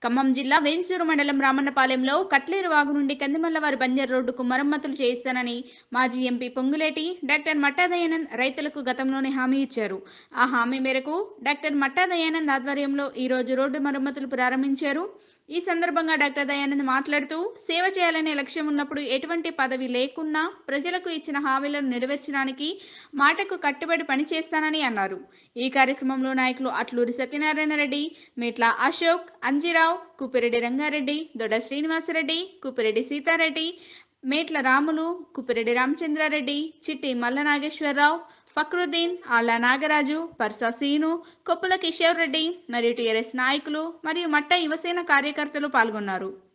ఖమ్మం జిల్లా వేంసూరు మండలం రామన్నపాలెంలో కట్లేరు వాగు నుండి కందిమల్లవారి బంజర్ రోడ్డుకు మరమ్మతులు చేయిస్తానని మాజీ ఎంపీ పొంగులేటి డాక్టర్ మట్టాదయానంద్ రైతులకు గతంలోనే హామీ ఇచ్చారు ఆ హామీ మేరకు డాక్టర్ మట్టాదయానంద్ ఆధ్వర్యంలో ఈ రోజు రోడ్డు మరమ్మతులు ప్రారంభించారు ఈ సందర్భంగా డాక్టర్ దయానంద్ మాట్లాడుతూ సేవ చేయాలనే లక్ష్యం ఉన్నప్పుడు ఎటువంటి పదవి లేకున్నా ప్రజలకు ఇచ్చిన హామీలను నెరవేర్చడానికి మాటకు కట్టుబడి పనిచేస్తానని అన్నారు ఈ కార్యక్రమంలో నాయకులు అట్లూరి సత్యనారాయణ రెడ్డి మేట్ల అశోక్ అంజిరావు కుప్పిరెడ్డి రంగారెడ్డి దొడ్డ శ్రీనివాసరెడ్డి కుప్పిరెడ్డి సీతారెడ్డి మేట్ల రాములు కుప్పిరెడ్డి రామచంద్రారెడ్డి చిట్టి మల్ల నాగేశ్వరరావు ఫక్రుద్దీన్ ఆళ్ల నాగరాజు పర్సా సీను కొప్పుల కిషోర్ రెడ్డి మరియు టీఆర్ఎస్ నాయకులు మరియు మట్ట యువసేన కార్యకర్తలు పాల్గొన్నారు